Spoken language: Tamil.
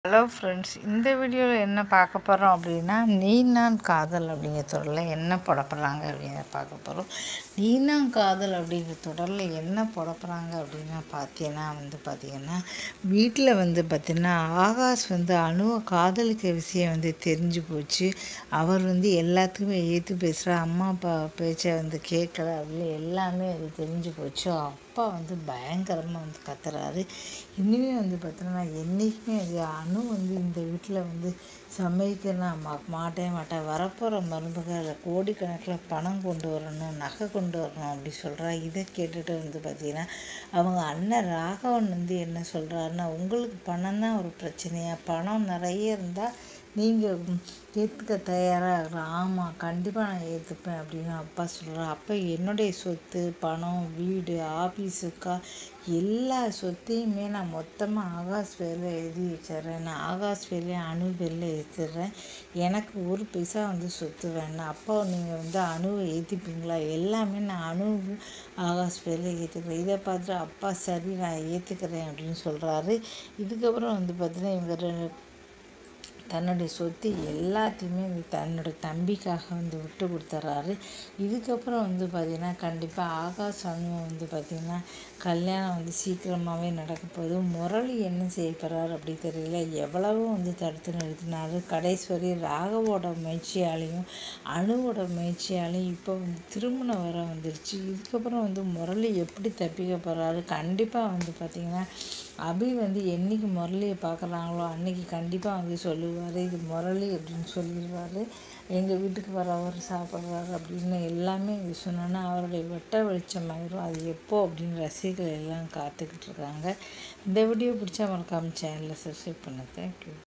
ஹலோ ஃப்ரெண்ட்ஸ் இந்த வீடியோவில் என்ன பார்க்க போகிறோம் அப்படின்னா நீ நான் காதல் அப்படிங்கிற தொடரில் என்ன போட போகிறாங்க அப்படின்னு பார்க்க போகிறோம் நீ நான் காதல் அப்படிங்கிற தொடரில் என்ன போட போகிறாங்க அப்படின்னா பார்த்தீங்கன்னா வந்து பார்த்தீங்கன்னா வீட்டில் வந்து பார்த்தீங்கன்னா ஆகாஷ் வந்து அணுவை காதலிக்க விஷயம் வந்து தெரிஞ்சு போச்சு அவர் வந்து எல்லாத்துக்குமே ஏற்று பேசுகிற அம்மா அப்பா பேச்சை வந்து கேட்கல அப்படின்னு எல்லாமே அது தெரிஞ்சு போச்சு அப்பா வந்து பயங்கரமாக வந்து கத்துறாரு இனிமே வந்து பார்த்தோன்னா என்றைக்குமே அது அணு வந்து இந்த வீட்டில் வந்து சமைக்க நான் மா மாட்டே மாட்டேன் வரப்போகிற மருமகளை கோடிக்கணக்கில் பணம் கொண்டு வரணும் நகை கொண்டு வரணும் அப்படி சொல்கிறா இதை கேட்டுட்டு வந்து பார்த்தீங்கன்னா அவங்க அண்ணன் ராகவன் வந்து என்ன சொல்கிறாருன்னா உங்களுக்கு பணம் தான் ஒரு பிரச்சனையா பணம் நிறைய இருந்தால் நீங்கள் ஏற்றுக்க தயாராக இருக்கலாம் ஆமாம் கண்டிப்பாக நான் ஏற்றுப்பேன் அப்படின்னு அப்பா சொல்கிறார் அப்போ என்னுடைய சொத்து பணம் வீடு ஆஃபீஸுக்கா எல்லா சொத்தையுமே நான் மொத்தமாக ஆகாஷ் பேரில் எழுதி வச்சிடுறேன் நான் ஆகாஷ் பேர்லேயும் அணு பேரில் ஏற்றிடுறேன் எனக்கு ஒரு பைசா வந்து சொத்து வேண்டாம் அப்போ நீங்கள் வந்து அணுவை ஏற்றிப்பீங்களா எல்லாமே நான் அணு ஆகாஷ் பேரில் ஏற்றுக்கிறேன் இதை பார்த்துட்டு அப்பா சரி நான் ஏற்றுக்கிறேன் அப்படின்னு சொல்கிறாரு இதுக்கப்புறம் வந்து பார்த்தீங்கன்னா இவங்க ரெண்டு தன்னுடைய சொத்து எல்லாத்தையுமே வந்து தன்னோட தம்பிக்காக வந்து விட்டு கொடுத்துட்றாரு இதுக்கப்புறம் வந்து பார்த்திங்கன்னா கண்டிப்பாக ஆகாஷ் அணுவை வந்து பார்த்திங்கன்னா கல்யாணம் வந்து சீக்கிரமாகவே நடக்க போகுது முரளி என்ன செய்ய போகிறாரு அப்படி தெரியல எவ்வளவோ வந்து தடுத்து நிறுத்தினாரு கடைசி ராகவோட முயற்சியாலையும் அணுவோட முயற்சியாலையும் இப்போ வந்து திருமணம் வர வந்துருச்சு இதுக்கப்புறம் வந்து முரளி எப்படி தப்பிக்க போகிறாரு கண்டிப்பாக வந்து பார்த்திங்கன்னா அபி வந்து என்றைக்கு முரளியை பார்க்குறாங்களோ அன்றைக்கி கண்டிப்பாக வந்து சொல்லுவார் இது முரளி அப்படின்னு சொல்லிடுவார் எங்கள் வீட்டுக்கு வரவர் சாப்பிட்றாரு அப்படின்னு எல்லாமே இது சொன்னோன்னா அவருடைய வெட்ட வெளிச்சம் ஆயிரும் அது எப்போ அப்படின்னு ரசிகர்கள் எல்லாம் காத்துக்கிட்டு இருக்காங்க இந்த வீடியோ பிடிச்சா மறக்காமல் சேனலில் சப்ஸ்கிரைப் பண்ண தேங்க்யூ